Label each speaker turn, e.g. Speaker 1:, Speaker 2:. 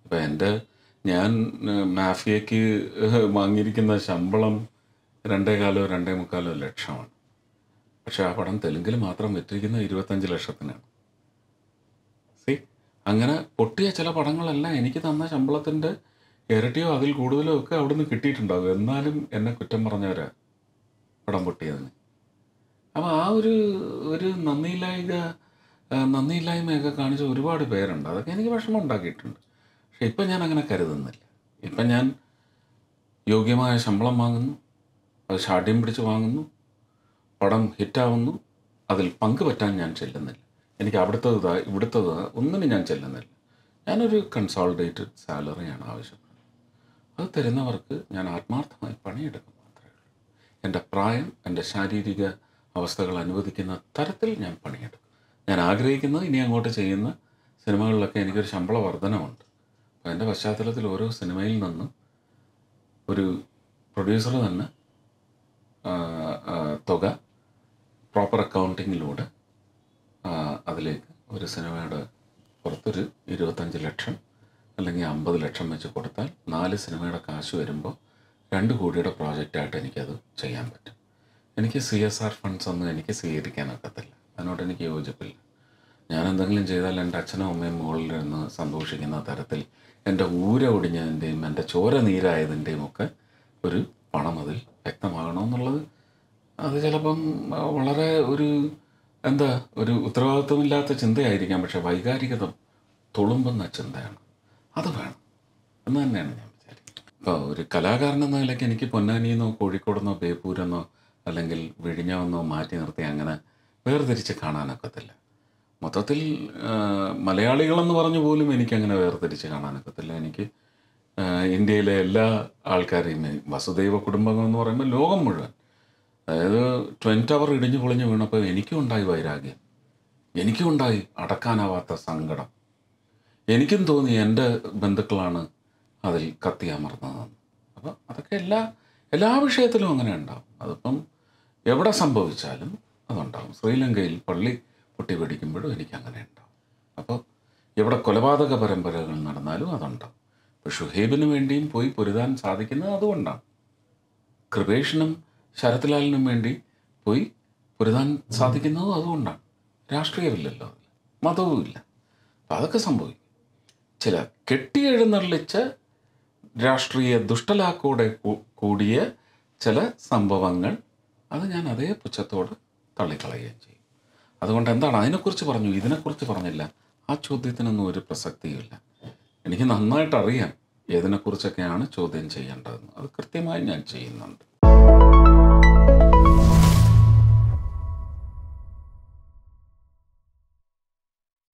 Speaker 1: അപ്പോൾ എൻ്റെ ഞാൻ ഏഹ്, മാഫിയയ്ക്ക് ഏഹ്, വാങ്ങിയിരിക്കുന്ന ശമ്പളം രണ്ടേ കാലോ രണ്ടേ മുക്കാലോ ലക്ഷമാണ് പക്ഷേ ആ പടം തെലുങ്കിൽ മാത്രം വിറ്റിരിക്കുന്ന ഇരുപത്തഞ്ച് ലക്ഷത്തിനാണ് സി അങ്ങനെ പൊട്ടിയ ചില പടങ്ങളെല്ലാം എനിക്ക് തന്ന ശമ്പളത്തിൻ്റെ ഇരട്ടിയോ അതിൽ കൂടുതലോ ഒക്കെ അവിടുന്ന് കിട്ടിയിട്ടുണ്ടാകും എന്നാലും എന്നെ കുറ്റം പറഞ്ഞവരാ പടം പൊട്ടിയതിന് അപ്പോൾ ആ ഒരു ഒരു നന്ദിയില്ലായ്ക ആ, നന്ദിയില്ലായ്മയൊക്കെ കാണിച്ച ഒരുപാട് പേരുണ്ട് അതൊക്കെ എനിക്ക് വിഷമം ഉണ്ടാക്കിയിട്ടുണ്ട് പക്ഷെ ഇപ്പം ഞാൻ അങ്ങനെ കരുതുന്നില്ല ഇപ്പം ഞാൻ യോഗ്യമായ ശമ്പളം വാങ്ങുന്നു അത് ഷാഠ്യം പിടിച്ച് വാങ്ങുന്നു പടം ഹിറ്റാവുന്നു അതിൽ പങ്കുപറ്റാൻ ഞാൻ ചെല്ലുന്നില്ല എനിക്ക് അവിടുത്തത് ഇവിടുത്തത് ഒന്നിനും ഞാൻ ചെല്ലുന്നില്ല ഞാനൊരു കൺസോളിഡേറ്റഡ് സാലറിയാണ് ആവശ്യപ്പെടുന്നത് അത് തരുന്നവർക്ക് ഞാൻ ആത്മാർത്ഥമായി പണിയെടുക്കും മാത്രമേ ഉള്ളൂ എൻ്റെ പ്രായം എൻ്റെ ശാരീരിക അവസ്ഥകൾ അനുവദിക്കുന്ന തരത്തിൽ ഞാൻ പണിയെടുക്കും ഞാൻ ആഗ്രഹിക്കുന്നത് ഇനി അങ്ങോട്ട് ചെയ്യുന്ന സിനിമകളിലൊക്കെ എനിക്കൊരു ശമ്പള വർധനമുണ്ട് അപ്പോൾ എൻ്റെ പശ്ചാത്തലത്തിൽ ഓരോ സിനിമയിൽ നിന്നും ഒരു പ്രൊഡ്യൂസർ തന്നെ ആ, ആ, തുക പ്രോപ്പർ അക്കൗണ്ടിങ്ങിലൂടെ ആ, അതിലേക്ക് ഒരു സിനിമയുടെ പുറത്തൊരു ഇരുപത്തഞ്ച് ലക്ഷം അല്ലെങ്കിൽ അമ്പത് ലക്ഷം വെച്ച് കൊടുത്താൽ നാല് സിനിമയുടെ കാശ് വരുമ്പോൾ രണ്ട് കോടിയുടെ പ്രോജക്റ്റായിട്ട് എനിക്കത് ചെയ്യാൻ പറ്റും എനിക്ക് സി എസ് ആർ ഫണ്ട്സ് ഒന്നും എനിക്ക് സ്വീകരിക്കാനൊക്കത്തില്ല അതിനോട് എനിക്ക് യോജിപ്പില്ല ഞാൻ എന്തെങ്കിലും ചെയ്താൽ എൻ്റെ അച്ഛനും അമ്മയും മുകളിലിരുന്ന് സന്തോഷിക്കുന്ന തരത്തിൽ എൻ്റെ ഊര ഒടിഞ്ഞതിൻ്റെയും എൻ്റെ ചോര നീരായതിൻ്റെയും ഒക്കെ ഒരു പണം അതിൽ വ്യക്തമാകണമെന്നുള്ളത് അത് ചിലപ്പം ആ, വളരെ ഒരു എന്താ ഒരു ഉത്തരവാദിത്വമില്ലാത്ത ചിന്തയായിരിക്കാം പക്ഷെ വൈകാരികത തുളുമ്പുന്ന ചിന്തയാണ് അത് വേണം എന്ന് തന്നെയാണ് ഞാൻ വിചാരിക്കുന്നത് ഇപ്പോൾ ഒരു കലാകാരൻ എന്ന നിലയ്ക്ക് എനിക്ക് പൊന്നാനിയെന്നോ കോഴിക്കോടെന്നോ ബേപ്പൂരെന്നോ അല്ലെങ്കിൽ വിഴിഞ്ഞമെന്നോ മാറ്റി നിർത്തി അങ്ങനെ വേർതിരിച്ച് കാണാനൊക്കത്തില്ല മൊത്തത്തിൽ ആ, മലയാളികളെന്ന് പറഞ്ഞു പോലും എനിക്കങ്ങനെ വേർതിരിച്ച് കാണാനൊക്കത്തില്ല എനിക്ക് ആ, ഇന്ത്യയിലെ എല്ലാ ആൾക്കാരെയും ഈ വസുദൈവ കുടുംബം എന്ന് പറയുമ്പോൾ ലോകം മുഴുവൻ അതായത് ട്വൻ ടവർ ഇടിഞ്ഞു പൊളിഞ്ഞു വീണപ്പോൾ എനിക്കും ഉണ്ടായി വൈരാഗ്യം എനിക്കും ഉണ്ടായി അടക്കാനാവാത്ത സങ്കടം എനിക്കും തോന്നി എൻ്റെ ബന്ധുക്കളാണ് അതിൽ കത്തി അമർന്നതെന്ന് അപ്പോൾ അതൊക്കെ എല്ലാ എല്ലാ വിഷയത്തിലും അങ്ങനെ ഉണ്ടാവും അതിപ്പം എവിടെ സംഭവിച്ചാലും അതുണ്ടാവും ശ്രീലങ്കയിൽ പള്ളി പൊട്ടി വെടിക്കുമ്പോഴും എനിക്ക് അങ്ങനെ ഉണ്ടാവും അപ്പോൾ എവിടെ കൊലപാതക പരമ്പരകൾ നടന്നാലും അതുണ്ടാവും ഇപ്പോൾ ഷുഹൈബിന് വേണ്ടിയും പോയി പൊരുതാൻ സാധിക്കുന്നത് അതുകൊണ്ടാണ് കൃപേഷിനും ശരത്ലാലിനും വേണ്ടി പോയി പൊരുതാൻ സാധിക്കുന്നതും അതുകൊണ്ടാണ് രാഷ്ട്രീയമില്ലല്ലോ അതിൽ മതവുമില്ല അപ്പം അതൊക്കെ സംഭവിക്കും ചില കെട്ടിയെഴുന്നള്ളിച്ച രാഷ്ട്രീയ ദുഷ്ടലാക്കോടെ കൂ- കൂടിയ ചില സംഭവങ്ങൾ അത് ഞാൻ അതേ പുച്ഛത്തോട് തള്ളിക്കളയുകയും ചെയ്യും അതുകൊണ്ട് എന്താണ് അതിനെക്കുറിച്ച് പറഞ്ഞു ഇതിനെക്കുറിച്ച് പറഞ്ഞില്ല ആ ചോദ്യത്തിനൊന്നും ഒരു പ്രസക്തിയുമില്ല എനിക്ക് നന്നായിട്ട് അറിയാം ഏതിനെക്കുറിച്ചൊക്കെയാണ് ചോദ്യം ചെയ്യേണ്ടതെന്ന് അത് കൃത്യമായി ഞാൻ ചെയ്യുന്നുണ്ട്